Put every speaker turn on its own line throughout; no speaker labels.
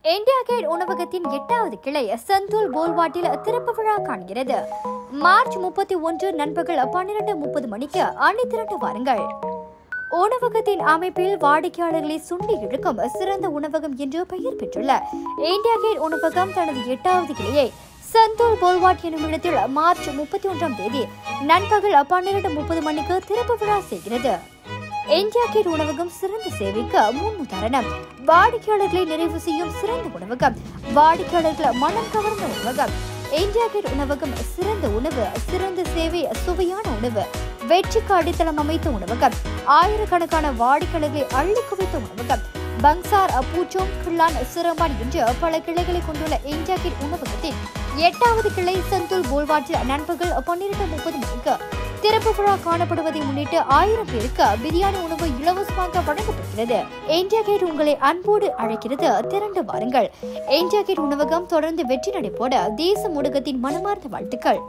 India gate உணவகத்தின் எட்டாவது கிளை சந்தூல் போல்வாட்டில் திறப்பு விழா காண்கிறது மார்ச் முப்பத்தி ஒன்று நண்பகல் பன்னிரண்டு முப்பது மணிக்கு அணி திரண்டு வாருங்கள் உணவகத்தின் அமைப்பில் வாடிக்கையாளர்களை சுண்டி இழுக்கும் சிறந்த உணவகம் என்று பெயர் பெற்றுள்ள இந்தியா கேட் உணவகம் தனது எட்டாவது கிளையை சந்தூல் போல்வாட் எனும் இடத்தில் மார்ச் முப்பத்தி ஒன்றாம் தேதி நண்பகல் பன்னிரண்டு முப்பது மணிக்கு திறப்பு விழா செய்கிறது இந்தியா கேட் உணவகம் சிறந்த சேவைக்கு முன் உதாரணம் வாடிக்கையாளர்களை நிறைவு செய்யும் சிறந்த உணவகம் வாடிக்கையாளர்கள் மனம் கவர்ந்த உணவகம் இந்தியா கேட் உணவகம் சிறந்த உணவு சிறந்த சேவை சுவையான உணவு வெற்றிக்கு அடித்தளம் அமைத்த உணவகம் ஆயிரக்கணக்கான வாடிக்கையாளர்களை அள்ளி குவித்த உணவகம் பங்சார் பூச்சோம் கிள்ளான் சிரம்பான் என்று பல கிளைகளை கொண்டுள்ள இந்தியா கேட் உணவகத்தின் எட்டாவது கிளை சந்தூல் போல்வாட்டில் நண்பகல் பன்னிரண்டு முப்பது மணிக்கு திறப்பு விழா காணப்படுவதை முன்னிட்டு ஆயிரம் பேருக்கு பிரியாணி உணவு இலவசமாக வழங்கப்படுகிறது இந்தியா கேட் உங்களை அன்போடு அழைக்கிறது திரண்டு வாருங்கள் இந்தியா கேட் உணவகம் தொடர்ந்து வெற்றி நடைபோட தேச ஊடகத்தின் மனமார்ந்த வாழ்த்துக்கள்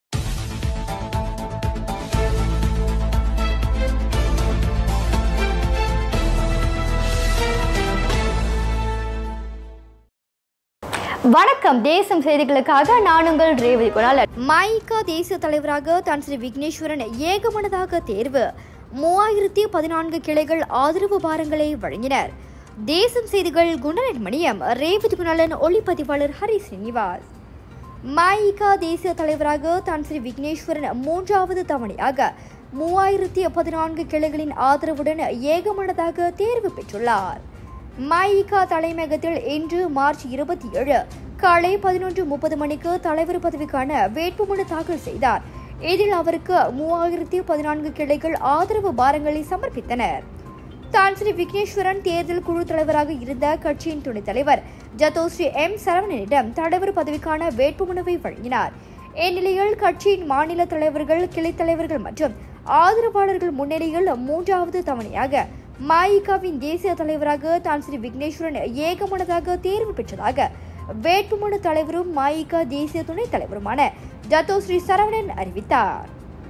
வணக்கம் தேசம் செய்திகளுக்காக நான் உங்கள் ரேவதி குணாலன் மைகா தேசிய தலைவராக தான் ஸ்ரீ விக்னேஸ்வரன் ஏகமனதாக தேர்வு மூவாயிரத்தி பதினான்கு கிளைகள் ஆதரவு பாரங்களை வழங்கினர் தேசம் செய்திகள் குணரன் மணியம் ரேவதி குணாலன் ஒளிப்பதிவாளர் ஹரி ஸ்ரீனிவாஸ் மைகா தேசிய தலைவராக தான் ஸ்ரீ விக்னேஸ்வரன் மூன்றாவது தவணையாக மூவாயிரத்தி பதினான்கு கிளைகளின் ஆதரவுடன் ஏகமனதாக தேர்வு பெற்றுள்ளார் மைகா தலைமையகத்தில் இன்று மார்ச் இருபத்தி ஏழு காலை பதினொன்று முப்பது மணிக்கு தலைவர் பதவிக்கான வேட்புமனு தாக்கல் செய்தார் இதில் அவருக்கு மூவாயிரத்தி பதினான்கு கிளைகள் ஆதரவு பாரங்களை சமர்ப்பித்தனர் தான் ஸ்ரீ விக்னேஸ்வரன் தேர்தல் குழு தலைவராக இருந்த கட்சியின் துணைத் தலைவர் ஜத்தோஸ்ரீ எம் சரவணனிடம் தலைவர் பதவிக்கான வேட்புமனுவை வழங்கினார் இந்நிலையில் கட்சியின் மாநில தலைவர்கள் கிளை தலைவர்கள் மற்றும் ஆதரவாளர்கள் முன்னிலையில் மூன்றாவது தவணையாக மாயிகாவின் தேசிய தலைவராக தான் ஸ்ரீ விக்னேஸ்வரன் ஏகமனதாக தேர்வு பெற்றதாக வேட்புமனு தலைவரும் மாயிகா தேசிய துணைத் தலைவருமான ஜத்தோ ஸ்ரீ சரவணன் அறிவித்தார்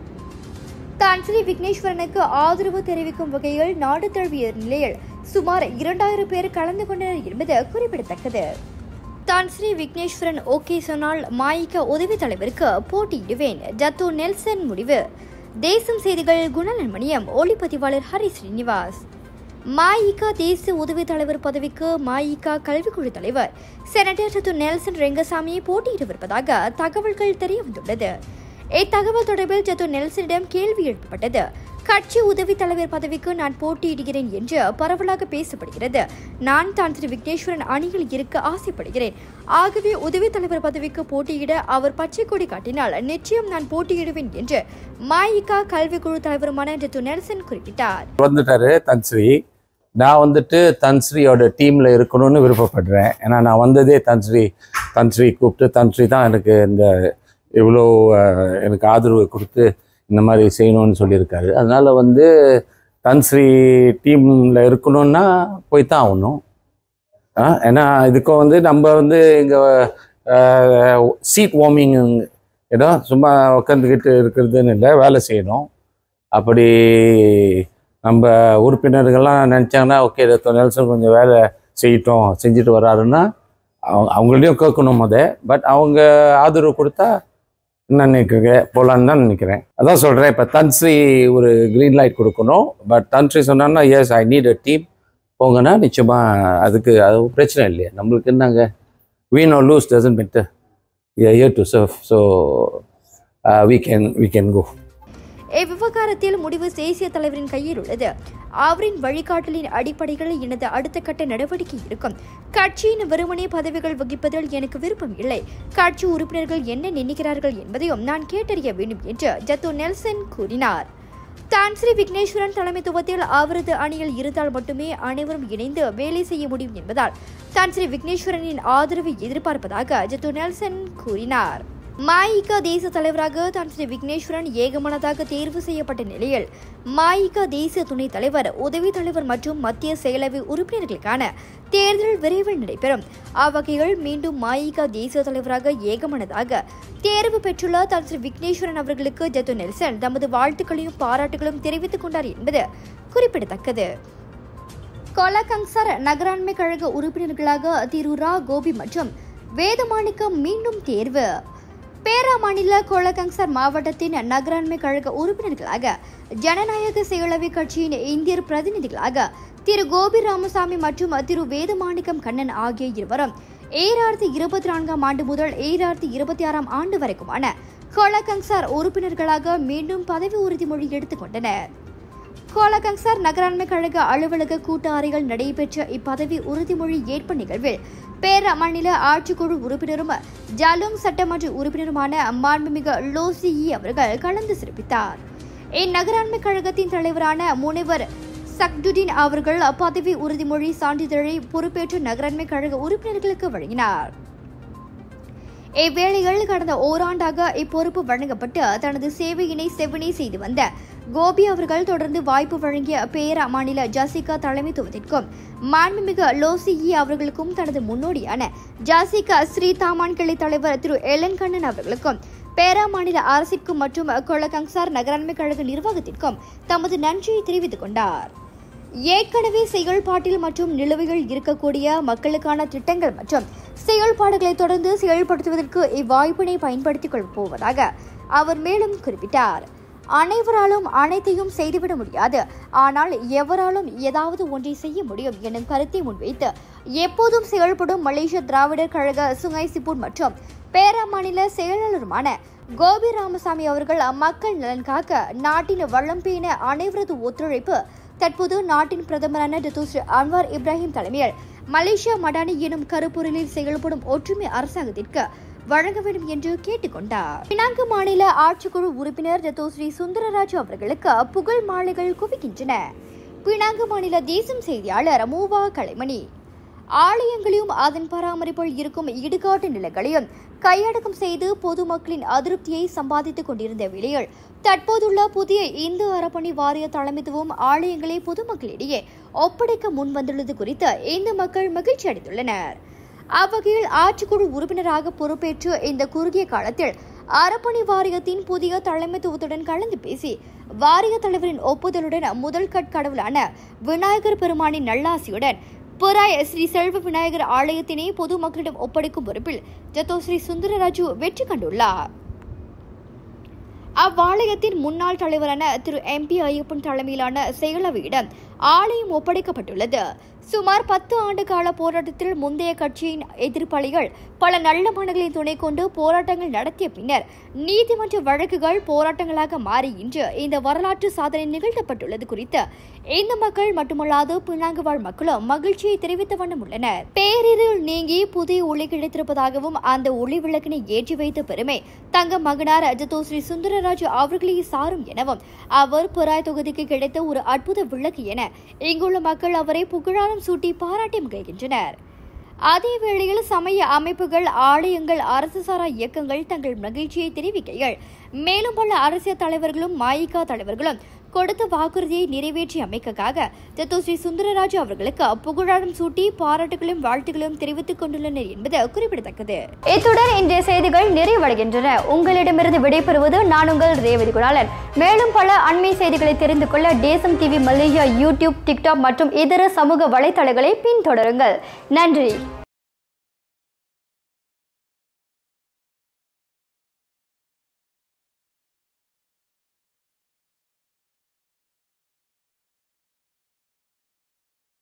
தான் ஸ்ரீ விக்னேஸ்வரனுக்கு ஆதரவு தெரிவிக்கும் வகையில் நாடு தழுவிய நிலையில் சுமார் இரண்டாயிரம் பேர் கலந்து கொண்டனர் என்பது குறிப்பிடத்தக்கது தான் ஸ்ரீ விக்னேஸ்வரன் ஓகே சொன்னால் மாயிகா உதவி தலைவருக்கு போட்டியிடுவேன் ஜத்து நெல்சன் முடிவு தேசம் செய்திகள் குணநலன் மணியம் ஒளிப்பதிவாளர் ஹரி ஸ்ரீனிவாஸ் மாயிகா தேசிய உதவி தலைவர் பதவிக்கு மாயிகா கல்விக்குழு தலைவர் செனட்டர் ஜத்து நெல்சன் ரெங்கசாமி போட்டியிடவிருப்பதாக தகவல்கள் தெரிய வந்துள்ளது இத்தகவல் தொடர்பில் ஜத்து நெல்சனிடம் கேள்வி எழுப்பப்பட்டது கட்சி உதவி தலைவர் பதவிக்கு நான் போட்டியிடுகிறேன் என்று பரவலாக பேசப்படுகிறது நான் தான் திரு விக்னேஸ்வரன் அணியில் இருக்க ஆசைப்படுகிறேன் ஆகவே உதவி தலைவர் பதவிக்கு போட்டியிட அவர் பச்சை கொடி காட்டினால் நிச்சயம் நான் போட்டியிடுவேன் என்று மாயிகா கல்விக்குழு தலைவருமான ஜத்து நெல்சன் குறிப்பிட்டார்
வந்துட்டாரு தன்ஸ்ரீ நான் வந்துட்டு தன்ஸ்ரீயோட டீமில் இருக்கணும்னு விருப்பப்படுறேன் ஏன்னா நான் வந்ததே தன்ஸ்ரீ தன்ஸ்ரீ கூப்பிட்டு தன்ஸ்ரீ தான் எனக்கு இந்த இவ்வளோ அஹ், எனக்கு ஆதரவு கொடுத்து இந்த மாதிரி செய்யணும்னு சொல்லியிருக்காரு அதனால் வந்து தன்ஸ்ரீ டீமில் இருக்கணும்னா போய் தான் ஆகணும் ஆ, ஏன்னா இதுக்கும் வந்து நம்ம வந்து இங்கே சீட் வார்மிங் ஏதோ சும்மா உட்காந்துக்கிட்டு இருக்கிறதுன்னு இல்லை வேலை செய்யணும் அப்படி நம்ம உறுப்பினர்கள்லாம் நினச்சாங்கன்னா ஓகே ரத்த நெல்சன் கொஞ்சம் வேலை செய்யட்டும் செஞ்சுட்டு வராருன்னா அவங்க அவங்கள்டையும் கேட்கணும் முத பட் அவங்க ஆதரவு கொடுத்தா என்ன நினைக்கிறீங்க போகலான்னு தான் நினைக்கிறேன் அதான் சொல்கிறேன் இப்போ தன்ஸ்ரீ ஒரு க்ரீன் லைட் கொடுக்கணும் பட் தன்ஸ்ரீ சொன்னான்னா yes I need a team போங்கன்னா நிச்சயமாக அதுக்கு அது பிரச்சனை இல்லையா நம்மளுக்கு என்னங்க win or lose doesn't better year to serve so we can we can go
இவ்விவகாரத்தில் முடிவு தேசிய தலைவரின் கையில் உள்ளது அவரின் வழிகாட்டலின் அடிப்படையில் எனது அடுத்த கட்ட நடவடிக்கை இருக்கும் கட்சியின் வெறுமனே பதவிகள் வகிப்பதில் எனக்கு விருப்பம் இல்லை கட்சி உறுப்பினர்கள் என்ன நினைக்கிறார்கள் என்பதையும் நான் கேட்டறிய வேண்டும் என்று ஜத்து நெல்சன் கூறினார் தான் ஸ்ரீ விக்னேஸ்வரன் தலைமைத்துவத்தில் அவரது அணியில் இருந்தால் மட்டுமே அனைவரும் இணைந்து வேலை செய்ய முடியும் என்பதால் தான் ஸ்ரீ விக்னேஸ்வரனின் ஆதரவை எதிர்பார்ப்பதாக ஜத்து நெல்சன் கூறினார் மாயிகா தேச தலைவராக தான் ஸ்ரீ விக்னேஸ்வரன் ஏகமனதாக தேர்வு செய்யப்பட்ட நிலையில் மாயிகா தேசிய துணைத் தலைவர் உதவி தலைவர் மற்றும் மத்திய செயலவை உறுப்பினர்களுக்கான தேர்தல் விரைவில் நடைபெறும் அவ்வகையில் மீண்டும் மாயிகா தேசிய தலைவராக ஏகமனதாக தேர்வு பெற்றுள்ள தான் ஸ்ரீ விக்னேஸ்வரன் அவர்களுக்கு ஜத்து நெல்சன் தமது வாழ்த்துக்களையும் பாராட்டுகளையும் தெரிவித்துக் கொண்டார் என்பது குறிப்பிடத்தக்கது கொலகங்சர் நகராண்மை கழக உறுப்பினர்களாக திரு ரா கோபி மற்றும் வேதமாணிக்கம் மீண்டும் தேர்வு பேரா மாநில கொலகங்சர் மாவட்டத்தின் நகராண்மை கழக உறுப்பினர்களாக ஜனநாயக செயலவை கட்சியின் இந்தியர் பிரதிநிதிகளாக திரு கோபி ராமசாமி மற்றும் திரு வேதமாணிக்கம் கண்ணன் ஆகிய இருவரும் ஏழாயிரத்தி இருபத்தி நான்காம் ஆண்டு முதல் ஏழாயிரத்தி இருபத்தி ஆறாம் ஆண்டு வரைக்குமான கொலகங்சார் உறுப்பினர்களாக மீண்டும் பதவி உறுதிமொழி எடுத்துக் கொண்டனர் கோலகங்சார் நகராண்மை கழக அலுவலக கூட்ட அறையில் நடைபெற்ற இப்பதவி உறுதிமொழி ஏற்பு நிகழ்வில் பேர மாநில ஆட்சிக்குழு உறுப்பினரும் ஜாலுங் சட்டமன்ற உறுப்பினருமான மாண்புமிகு லோசியி அவர்கள் கலந்து சிறப்பித்தார் இந்நகராண்மை கழகத்தின் தலைவரான முனைவர் சக்டுடின் அவர்கள் பதவி உறுதிமொழி சான்றிதழை பொறுப்பேற்ற நகராண்மை கழக உறுப்பினர்களுக்கு வழங்கினார் இவ்வேளையில் கடந்த ஓராண்டாக இப்பொறுப்பு வழங்கப்பட்டு தனது சேவையினை செவ்வனே செய்து வந்த கோபி அவர்கள் தொடர்ந்து வாய்ப்பு வழங்கிய பேரா மாநில ஜாசிகா தலைமைத்துவத்திற்கும் மாண்புமிகு லோசியி அவர்களுக்கும் தனது முன்னோடியான ஜாசிகா ஸ்ரீ தாமான் கிளை தலைவர் திரு எலன் கண்ணன் அவர்களுக்கும் பேரா மாநில அரசிற்கும் மற்றும் கொலகங்சார் நகராண்மை கழக நிர்வாகத்திற்கும் தமது நன்றியை தெரிவித்துக் கொண்டார் ஏற்கனவே செயல்பாட்டில் மற்றும் நிலுவையில் இருக்கக்கூடிய மக்களுக்கான திட்டங்கள் மற்றும் செயல்பாடுகளை தொடர்ந்து செயல்படுத்துவதற்கு இவ்வாய்ப்பினை பயன்படுத்திக் கொள்ளப் போவதாக அவர் மேலும் குறிப்பிட்டார் அனைவராலும் அனைத்தையும் செய்துவிட முடியாது ஆனால் எவராலும் ஏதாவது ஒன்றை செய்ய முடியும் எனும் கருத்தை முன்வைத்து எப்போதும் செயல்படும் மலேசிய திராவிடர் கழக சுங்கை சிப்பூர் மற்றும் பேரா மாநில செயலாளருமான கோபி ராமசாமி அவர்கள் மக்கள் நலன் காக்க நாட்டின் வளம் பேண அனைவரது ஒத்துழைப்பு தற்போது நாட்டின் பிரதமரான டத்து ஸ்ரீ அன்வார் இப்ராஹிம் தலைமையில் மலேசியா மடானி எனும் கருப்பொருளில் செயல்படும் ஒற்றுமை அரசாங்கத்திற்கு வழங்க வேண்டும் என்று கேட்டுக்கொண்டார் பினாங்கு மாநில ஆட்சிக்குழு உறுப்பினர் டத்து ஸ்ரீ சுந்தரராஜு அவர்களுக்கு புகழ் மாலைகள் குவிக்கின்றன பினாங்கு மாநில தேசம் செய்தியாளர் மூவா கலைமணி ஆலயங்களையும் அதன் பராமரிப்பில் இருக்கும் இடுகாட்டு நிலங்களையும் கையடக்கம் செய்து பொதுமக்களின் அதிருப்தியை சம்பாதித்துக் கொண்டிருந்த வேளையில் தற்போதுள்ள புதிய இந்து அறப்பணி வாரிய தலைமைத்துவம் ஆலயங்களை பொதுமக்களிடையே ஒப்படைக்க முன் வந்துள்ளது குறித்து இந்து மக்கள் மகிழ்ச்சி அடைந்துள்ளனர் அவ்வகையில் ஆட்சிக்குழு உறுப்பினராக பொறுப்பேற்று இந்த குறுகிய காலத்தில் அறப்பணி வாரியத்தின் புதிய தலைமைத்துவத்துடன் கலந்து பேசி வாரிய தலைவரின் ஒப்புதலுடன் முதல் கட் கடவுளான விநாயகர் பெருமானின் நல்லாசியுடன் புறாய் ஸ்ரீ செல்வ விநாயகர் ஆலயத்தினை பொதுமக்களிடம் ஒப்படைக்கும் பொறுப்பில் ஜத்தோ ஸ்ரீ சுந்தரராஜு வெற்றி கண்டுள்ளார் அவ்வாலயத்தின் முன்னாள் தலைவரான திரு எம் பி ஐயப்பன் தலைமையிலான செயலவையிடம் ஆலயம் ஒப்படைக்கப்பட்டுள்ளது சுமார் பத்து ஆண்டு கால போராட்டத்தில் முந்தைய கட்சியின் எதிர்ப்பாளிகள் பல நல்ல மனங்களின் துணை கொண்டு போராட்டங்கள் நடத்திய பின்னர் நீதிமன்ற வழக்குகள் போராட்டங்களாக மாறி இன்று இந்த வரலாற்று சாதனை நிகழ்த்தப்பட்டுள்ளது குறித்து இந்த மக்கள் மட்டுமல்லாது பினாங்கு வாழ் மக்களும் மகிழ்ச்சியை தெரிவித்த வண்ணம் உள்ளனர் பேரிரில் நீங்கி புதிய ஒளி கிடைத்திருப்பதாகவும் அந்த ஒளி விளக்கினை ஏற்றி வைத்த பெருமை தங்க மகனார் அஜதோ ஸ்ரீ சுந்தரராஜு அவர்களே சாரும் எனவும் அவர் புறாய் தொகுதிக்கு கிடைத்த ஒரு அற்புத விளக்கு என இங்குள்ள மக்கள் அவரை புகழாரம் சூட்டி பாராட்டி மகிழ்கின்றனர் அதே வேளையில் சமய அமைப்புகள் ஆலயங்கள் அரசு சாரா இயக்கங்கள் தங்கள் மகிழ்ச்சியை தெரிவிக்கையில் மேலும் பல அரசியல் தலைவர்களும் மாயிகா தலைவர்களும் கொடுத்த வாக்குறுதியை நிறைவேற்றி அமைக்கக்காக தத்து ஸ்ரீ சுந்தரராஜு அவர்களுக்கு புகழாரம் சூட்டி பாராட்டுகளும் வாழ்த்துகளும் தெரிவித்துக் கொண்டுள்ளனர் என்பது குறிப்பிடத்தக்கது இத்துடன் இன்றைய செய்திகள் நிறைவடைகின்றன உங்களிடமிருந்து விடைபெறுவது நான் உங்கள் ரேவதி குணாலன் மேலும் பல அண்மை செய்திகளை தெரிந்து கொள்ள தேசம் டிவி மலேசியா யூடியூப் டிக்டாக் மற்றும் இதர சமூக வலைத்தளங்களை பின்தொடருங்கள் நன்றி